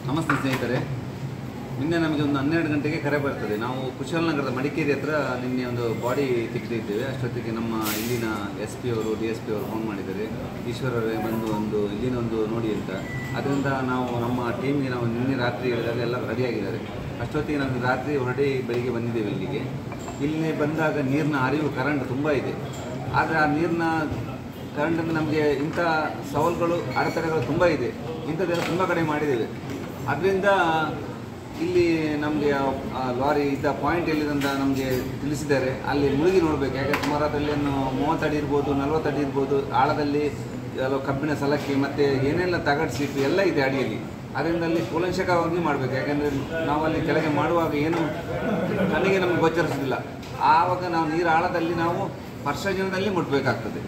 ನಮಸ್ತೆ ಸ್ನೇಹಿತರೆ ನಿನ್ನೆ ನಮಗೆ ಒಂದು ಹನ್ನೆರಡು ಗಂಟೆಗೆ ಕರೆ ಬರ್ತದೆ ನಾವು ಕುಶಾಲನಗರದ ಮಡಿಕೇರಿ ಹತ್ರ ನಿನ್ನೆ ಒಂದು ಬಾಡಿ ತೆಗೆದಿದ್ದೇವೆ ಅಷ್ಟೊತ್ತಿಗೆ ನಮ್ಮ ಇಲ್ಲಿನ ಎಸ್ ಪಿ ಅವರು ಡಿ ಎಸ್ ಪಿ ಅವರು ಫೋನ್ ಮಾಡಿದ್ದಾರೆ ಈಶ್ವರರೇ ಬಂದು ಒಂದು ಇಲ್ಲಿನ ಒಂದು ನೋಡಿ ಅಂತ ಅದರಿಂದ ನಾವು ನಮ್ಮ ಟೀಮ್ಗೆ ನಾವು ನಿನ್ನೆ ರಾತ್ರಿ ಹೇಳಿದಾಗ ಎಲ್ಲ ರೆಡಿಯಾಗಿದ್ದಾರೆ ಅಷ್ಟೊತ್ತಿಗೆ ನಮಗೆ ರಾತ್ರಿ ಹೊರಡಿ ಬೆಳಿಗ್ಗೆ ಬಂದಿದ್ದೇವೆ ಇಲ್ಲಿಗೆ ಇಲ್ಲಿ ಬಂದಾಗ ನೀರಿನ ಹರಿವು ಕರೆಂಟ್ ತುಂಬ ಇದೆ ಆದರೆ ಆ ನೀರಿನ ಕರೆಂಟಿಂದ ನಮಗೆ ಇಂಥ ಸವಾಲುಗಳು ಅಡೆತಡೆಗಳು ತುಂಬ ಇದೆ ಇಂಥದ್ದೆಲ್ಲ ತುಂಬ ಕಡೆ ಮಾಡಿದ್ದೇವೆ ಅದರಿಂದ ಇಲ್ಲಿ ನಮಗೆ ಲಾರಿ ಇದ್ದ ಪಾಯಿಂಟ್ ಎಲ್ಲಿದೆ ಅಂತ ನಮಗೆ ತಿಳಿಸಿದ್ದಾರೆ ಅಲ್ಲಿ ಮುಳುಗಿ ನೋಡಬೇಕು ಯಾಕೆ ಸುಮಾರು ಅದರಲ್ಲಿ ಒಂದು ಮೂವತ್ತು ಅಡಿ ಇರ್ಬೋದು ನಲ್ವತ್ತು ಅಡಿ ಇರ್ಬೋದು ಆಳದಲ್ಲಿ ಕೆಲವು ಕಬ್ಬಿಣ ಸಲಕ್ಕಿ ಮತ್ತು ಏನೆಲ್ಲ ತಗಡು ಸೀಟು ಎಲ್ಲ ಇದೆ ಅಡಿಯಲ್ಲಿ ಅದರಿಂದ ಅಲ್ಲಿ ಕೂಲಂಶಕವಾಗಿ ಮಾಡಬೇಕು ಯಾಕೆಂದರೆ ನಾವು ಅಲ್ಲಿ ಕೆಳಗೆ ಮಾಡುವಾಗ ಏನು ಕಣ್ಣಿಗೆ ನಮಗೆ ಗೋಚರಿಸೋದಿಲ್ಲ ಆವಾಗ ನಾವು ನೀರು ಆಳದಲ್ಲಿ ನಾವು ವರ್ಷಜನದಲ್ಲಿ ಮುಟ್ಟಬೇಕಾಗ್ತದೆ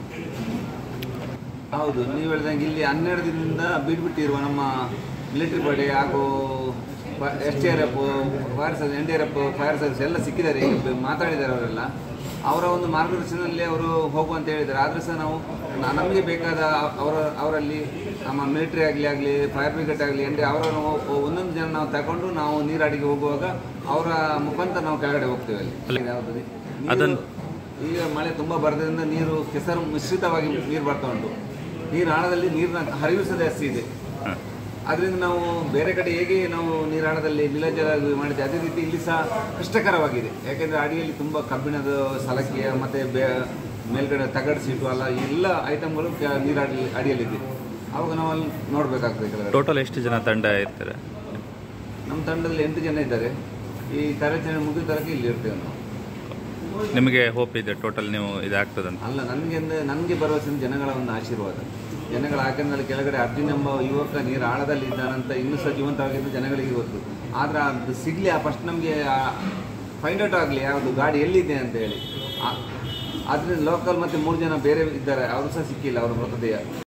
ಹೌದು ನೀವು ಹೇಳಿದಂಗೆ ಇಲ್ಲಿ ಹನ್ನೆರಡು ದಿನದಿಂದ ಬಿಟ್ಬಿಟ್ಟಿರುವ ನಮ್ಮ ಮಿಲಿಟರಿ ಪಡೆ ಹಾಗೂ S T R F fire service N D R F fire service ಎಲ್ಲ ಸಿಕ್ಕಿದ್ದಾರೆ ಈಗ ಬ- ಮಾತಾಡಿದ್ದಾರೆ ಅವರೆಲ್ಲ ಅವರ ಒಂದು ಮಾರ್ಗದರ್ಶನದಲ್ಲಿ ಅವರು ಹೋಗುವಂತ ಹೇಳಿದ್ದಾರೆ ಆದರೂ ಸಹ ನಾವು ನ- ನಮಗೆ ಬೇಕಾದ ಅವರ ಅವರಲ್ಲಿ ನಮ್ಮ ಮಿಲಿಟರಿ ಆಗಲಿ ಆಗಲಿ ಫೈರ್ ಬ್ರಿಗೇಡ್ ಆಗಲಿ ಅಂದರೆ ಅವರನ್ನು ಒಂದೊಂದು ಜನ ನಾವು ತಗೊಂಡು ನಾವು ನೀರಾಡಿಗೆ ಹೋಗುವಾಗ ಅವರ ಮುಖಾಂತರ ನಾವು ಕೆಳಗಡೆ ಹೋಗ್ತೇವೆ ಅಲ್ಲಿ ಯಾವುದು ಅದನ್ನು- ಈಗ ಮಳೆ ತುಂಬ ಬರೋದ್ರಿಂದ ನೀರು ಕೆಸರು ಮಿಶ್ರಿತವಾಗಿ ನೀರು ಬರ್ತಾ ಉಂಟು ನೀರು ಆಳದಲ್ಲಿ ನೀರಿನ ಹರಿವು ಸಹ ಜಾಸ್ತಿ ಇದೆ ಹಾಂ ಅದರಿಂದ ನಾವು ಬೇರೆ ಕಡೆ ಹೇಗೆ ನಾವು ನೀರಾಳದಲ್ಲಿ ನಿಲಜಲಾಗಿ ಮಾಡಿದ್ದೆ ಅದೇ ರೀತಿ ಇಲ್ಲಿ ಸಹ ಕಷ್ಟಕರವಾಗಿದೆ ಯಾಕೆಂದರೆ ಅಡಿಯಲ್ಲಿ ತುಂಬ ಕಬ್ಬಿಣದ ಸಲಕೆ ಮತ್ತು ಬೇ ಮೇಲ್ಗಡೆ ತಗಡು ಸೀಟು ಅಲ್ಲ ಎಲ್ಲ ಐಟಮ್ಗಳು ಕೆ- ನೀರಾಡಿ ಅಡಿಯಲ್ಲಿದೆ ಅವಾಗ ನಾವು ಅಲ್ಲಿ ನೋಡಬೇಕಾಗ್ತದೆ ಕೆಳಗಡೆ ಟೋಟಲ್ ಎಷ್ಟು ಜನ ತಂಡ ಇರ್ತಾರೆ ನಮ್ಮ ತಂಡದಲ್ಲಿ ಎಂಟು ಜನ ಇದ್ದಾರೆ ಈ ಕಾರ್ಯಾಚರಣೆ ಮುಗಿದ ತನಕ ಇಲ್ಲಿ ಇರ್ತೇವೆ ನಾವು ನಿಮಗೆ ಹೋಪ್ ಇದೆ ಟೋಟಲ್ ನೀವು ಇದಾಗ್ತದಂತ ಅಲ್ಲ ನನಗೆ ಅಂದರೆ ನನಗೆ ಭರವಸೆ ಜನಗಳ ಒಂದು ಆಶೀರ್ವಾದ ಜನಗಳ ಯಾಕೆಂದ್ರೆ ಕೆಳಗಡೆ ಅರ್ಜುನ್ ಎಂಬ ಯುವಕ ನೀರು ಆಳದಲ್ಲಿ ಇದ್ದಾನಂತ ಇನ್ನೂ ಸಹ ಜೀವಂತವಾಗಿದ್ದು ಜನಗಳಿಗೆ ಗೊತ್ತು ಆದರೆ ಅದು ಸಿಗಲಿ ಆ ಫಸ್ಟ್ ನಮಗೆ ಫೈಂಡ್ ಔಟ್ ಆಗಲಿ ಯಾವುದು ಗಾಡಿ ಎಲ್ಲಿದೆ ಅಂತ ಹೇಳಿ ಆ- ಅದರಿಂದ ಲೋಕಲ್ ಮತ್ತು ಮೂರು ಜನ ಬೇರೆ ಇದ್ದಾರೆ ಅವರು ಸಹ ಸಿಕ್ಕಿಲ್ಲ ಅವರ ಮೃತದೇಹ